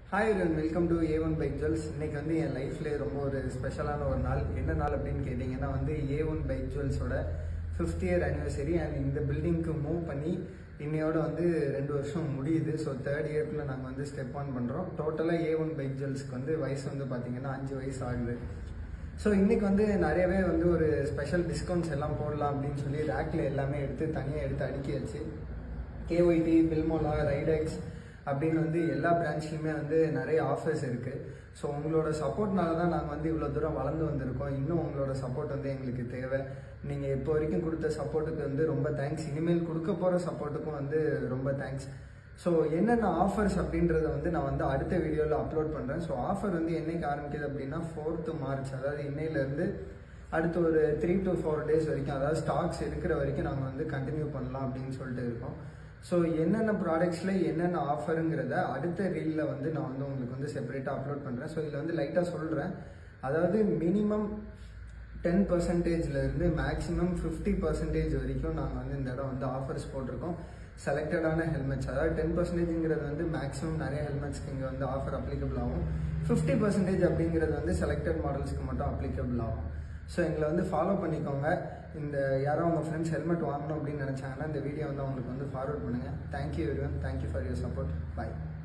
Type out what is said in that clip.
hi everyone welcome to A one bike jewels இன்னைக்கு வந்து என் லைஃப்லேயே ரொம்ப ஒரு ஸ்பெஷலான ஒரு நாள் என்ன நாள் அப்படின்னு கேட்டிங்கன்னா வந்து ஏ ஒன் பைக் ஜுவல்ஸோட ஃபிஃப்த் இயர் அனிவர்சரி அண்ட் இந்த பில்டிங்க்கு மூவ் பண்ணி இன்னையோட வந்து ரெண்டு வருஷம் முடியுது ஸோ தேர்ட் இயர்க்குள்ள நாங்கள் வந்து ஸ்டெப் ஆன் பண்ணுறோம் டோட்டலாக ஏ ஒன் பைக் ஜுவல்ஸ்க்கு வந்து வயசு வந்து பார்த்தீங்கன்னா அஞ்சு வயசு ஆகுது ஸோ இன்னைக்கு வந்து நிறையவே வந்து ஒரு ஸ்பெஷல் டிஸ்கவுண்ட்ஸ் எல்லாம் போடலாம் அப்படின்னு சொல்லி ரேக்கில் எல்லாமே எடுத்து தனியாக எடுத்து அடுக்கியாச்சு கேஒய்டி பில்மோலா ரைடெக்ஸ் அப்படின்னு வந்து எல்லா பிரான்ச்லையுமே வந்து நிறைய ஆஃபர்ஸ் இருக்குது ஸோ உங்களோட சப்போர்ட்னால தான் நாங்கள் வந்து இவ்வளோ தூரம் வளர்ந்து வந்திருக்கோம் இன்னும் உங்களோட சப்போர்ட் வந்து எங்களுக்கு தேவை நீங்கள் இப்போ வரைக்கும் கொடுத்த சப்போர்ட்டுக்கு வந்து ரொம்ப தேங்க்ஸ் இனிமேல் கொடுக்க போகிற சப்போர்ட்டுக்கும் வந்து ரொம்ப தேங்க்ஸ் ஸோ என்னென்ன ஆஃபர்ஸ் அப்படின்றத வந்து நான் வந்து அடுத்த வீடியோவில் அப்லோட் பண்ணுறேன் ஸோ ஆஃபர் வந்து என்னைக்கு ஆரம்பிக்குது அப்படின்னா ஃபோர்த்து மார்ச் அதாவது இன்னையிலேருந்து அடுத்து ஒரு த்ரீ டு ஃபோர் டேஸ் வரைக்கும் அதாவது ஸ்டாக்ஸ் இருக்கிற வரைக்கும் நாங்கள் வந்து கண்டினியூ பண்ணலாம் அப்படின்னு சொல்லிட்டு இருக்கோம் ஸோ என்னென்ன ப்ராடக்ட்ஸில் என்னென்ன ஆஃபருங்கிறத அடுத்த ரீலில் வந்து நான் வந்து உங்களுக்கு வந்து செப்பரேட்டாக அப்லோட் பண்ணுறேன் ஸோ இதில் வந்து லைட்டாக சொல்கிறேன் அதாவது மினிமம் டென் பர்சன்டேஜ்லேருந்து மேக்ஸிமம் ஃபிஃப்டி பர்சன்டேஜ் வரைக்கும் நாங்கள் வந்து இந்த இடம் வந்து ஆஃபர்ஸ் போட்டிருக்கோம் செலக்டடான ஹெல்மெட்ஸ் அதாவது டென் பர்சன்டேஜ்ங்கிறது வந்து மேக்ஸிமம் நிறைய ஹெல்மெட்ஸ்க்கு இங்கே வந்து ஆஃபர் அப்ளிகபிள் ஆகும் ஃபிஃப்டி பர்சன்டேஜ் அப்படிங்கிறது வந்து செலக்டட் மாடல்ஸ்க்கு மட்டும் அப்ளிகபிள் ஆகும் ஸோ எங்களை வந்து ஃபாலோ பண்ணிக்கோங்க இந்த யாரோ உங்கள் ஃப்ரெண்ட்ஸ் ஹெல்மெட் வாங்கணும் அப்படின்னு நினச்சாங்கன்னா இந்த வீடியோ வந்து அவங்களுக்கு வந்து ஃபார்வர்ட் பண்ணுங்கள் thank you everyone thank you for your support bye